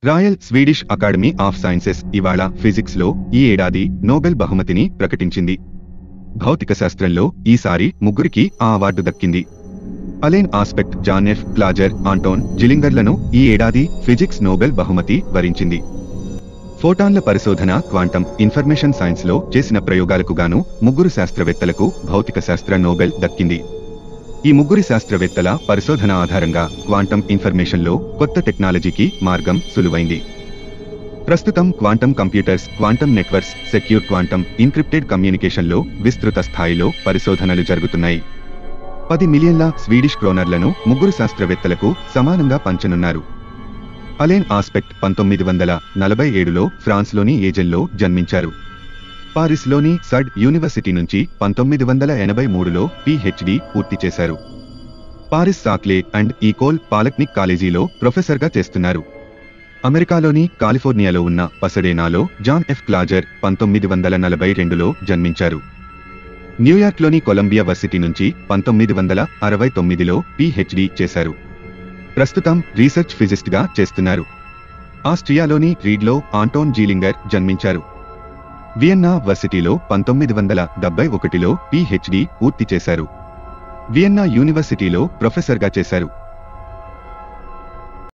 royal Swedish academy of sciences ఇవాళ physics లో ఈ ఏడాది నోబెల్ బహుమతిని ప్రకటించింది భౌతిక శాస్త్రంలో ఈసారి ముగ్గురికి ఆ అవార్డు దక్కింది అలెన్ ఆస్పెక్ట్ జాన్ ఎఫ్ ప్లాజర్ ఆంటోన్ జిలింగర్లను ఈ ఏడాది ఫిజిక్స్ నోబెల్ బహుమతి వరించింది ఫోటాన్ల పరిశోధన క్వాంటం ఇన్ఫర్మేషన్ సైన్స్ లో చేసిన ప్రయోగాలకు గాను ముగ్గురు శాస్త్రవేత్తలకు భౌతిక శాస్త్ర నోబెల్ దక్కింది ఈ ముగ్గురి శాస్త్రవేత్తల పరిశోధన ఆధారంగా క్వాంటం ఇన్ఫర్మేషన్ లో కొత్త టెక్నాలజీకి మార్గం సులువైంది ప్రస్తుతం quantum computers quantum networks secure quantum encrypted కమ్యూనికేషన్లో విస్తృత స్థాయిలో పరిశోధనలు జరుగుతున్నాయి పది మిలియన్ల స్వీడిష్ క్రోనర్లను ముగ్గురు శాస్త్రవేత్తలకు సమానంగా పంచనున్నారు అలేన్ ఆస్పెక్ట్ పంతొమ్మిది వందల నలభై ఏడులో ఫ్రాన్స్లోని ఏజెల్లో జన్మించారు పారిస్లోని సడ్ యూనివర్సిటీ నుంచి పంతొమ్మిది వందల ఎనభై మూడులో పిహెచ్డి పూర్తి చేశారు పారిస్ సాక్లే అండ్ ఈకోల్ పాలక్నిక్ కాలేజీలో ప్రొఫెసర్గా చేస్తున్నారు అమెరికాలోని కాలిఫోర్నియాలో ఉన్న పసడేనాలో జాన్ ఎఫ్ క్లాజర్ పంతొమ్మిది వందల నలభై రెండులో జన్మించారు న్యూయార్క్లోని కొలంబియా వర్సిటీ నుంచి పంతొమ్మిది వందల అరవై తొమ్మిదిలో పిహెచ్డి చేశారు ప్రస్తుతం రీసెర్చ్ ఫిజిస్ట్గా చేస్తున్నారు ఆస్ట్రియాలోని రీడ్లో ఆంటోన్ జీలింగర్ జన్మించారు వియన్నా వర్సిటీలో పంతొమ్మిది వందల డెబ్బై ఒకటిలో పిహెచ్డి పూర్తి చేశారు వియన్నా యూనివర్సిటీలో ప్రొఫెసర్గా చేశారు